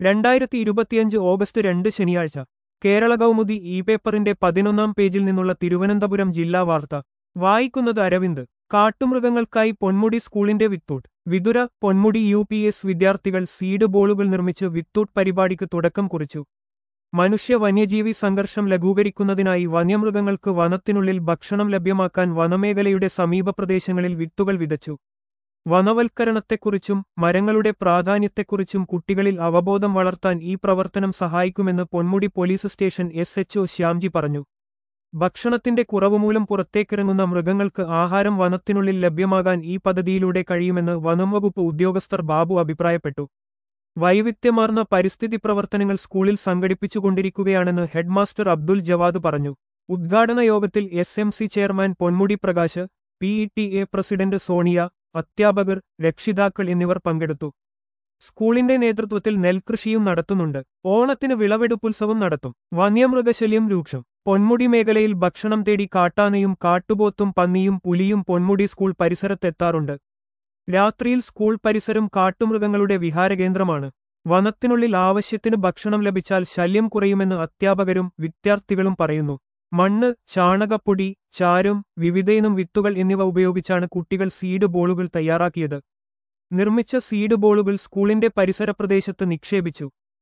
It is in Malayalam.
രണ്ടായിരത്തി ഇരുപത്തിയഞ്ച് ഓഗസ്റ്റ് രണ്ട് ശനിയാഴ്ച കേരള കൗമുദി ഇ പേപ്പറിന്റെ പതിനൊന്നാം പേജിൽ നിന്നുള്ള തിരുവനന്തപുരം ജില്ലാ വാർത്ത വായിക്കുന്നത് അരവിന്ദ് കാട്ടുമൃഗങ്ങൾക്കായി പൊന്മുടി സ്കൂളിന്റെ വിത്തൂട്ട് Vithura Ponmudi U P S വിദ്യാർത്ഥികൾ സീഡ് ബോളുകൾ നിർമ്മിച്ച് വിത്തൂട്ട് പരിപാടിക്ക് തുടക്കം കുറിച്ചു മനുഷ്യ വന്യജീവി സംഘർഷം ലഘൂകരിക്കുന്നതിനായി വന്യമൃഗങ്ങൾക്ക് വനത്തിനുള്ളിൽ ഭക്ഷണം ലഭ്യമാക്കാൻ വനമേഖലയുടെ സമീപ പ്രദേശങ്ങളിൽ വിത്തുകൾ വിതച്ചു വനവൽക്കരണത്തെക്കുറിച്ചും മരങ്ങളുടെ പ്രാധാന്യത്തെക്കുറിച്ചും കുട്ടികളിൽ അവബോധം വളർത്താൻ ഈ പ്രവർത്തനം സഹായിക്കുമെന്ന് Ponmudi police station S H O Shyamji പറഞ്ഞു ഭക്ഷണത്തിന്റെ കുറവുമൂലം പുറത്തേക്കിറങ്ങുന്ന മൃഗങ്ങൾക്ക് ആഹാരം വനത്തിനുള്ളിൽ ലഭ്യമാകാൻ ഈ പദ്ധതിയിലൂടെ കഴിയുമെന്ന് വനംവകുപ്പ് ഉദ്യോഗസ്ഥർ ബാബു അഭിപ്രായപ്പെട്ടു വൈവിധ്യമാർന്ന പരിസ്ഥിതി പ്രവർത്തനങ്ങൾ സ്കൂളിൽ സംഘടിപ്പിച്ചുകൊണ്ടിരിക്കുകയാണെന്ന് ഹെഡ്മാസ്റ്റർ അബ്ദുൽ ജവാദ് പറഞ്ഞു ഉദ്ഘാടന യോഗത്തിൽ S M C chairman Ponmudi Prakash P E T A president Sonia അധ്യാപകർ രക്ഷിതാക്കൾ എന്നിവർ പങ്കെടുത്തു സ്കൂളിന്റെ നേതൃത്വത്തിൽ നെൽകൃഷിയും നടത്തുന്നുണ്ട് ഓണത്തിന് വിളവെടുപ്പുത്സവം നടത്തും വന്യമൃഗശല്യം രൂക്ഷം പൊന്മുടി മേഖലയിൽ ഭക്ഷണം തേടി കാട്ടാനയും കാട്ടുപോത്തും പന്നിയും പുലിയും പൊന്മുടി സ്കൂൾ പരിസരത്തെത്താറുണ്ട് രാത്രിയിൽ സ്കൂൾ പരിസരം കാട്ടുമൃഗങ്ങളുടെ വിഹാരകേന്ദ്രമാണ് വനത്തിനുള്ളിൽ ആവശ്യത്തിന് ഭക്ഷണം ലഭിച്ചാൽ ശല്യം കുറയുമെന്ന് അധ്യാപകരും വിദ്യാർത്ഥികളും പറയുന്നു മണ്ണ് ചാണകപ്പൊടി ചാരം വിവിധയിനം വിത്തുകൾ എന്നിവ ഉപയോഗിച്ചാണ് കുട്ടികൾ സീഡ് ബോളുകൾ തയ്യാറാക്കിയത് നിർമ്മിച്ച സീഡ് ബോളുകൾ സ്കൂളിന്റെ പരിസര പ്രദേശത്ത് നിക്ഷേപിച്ചു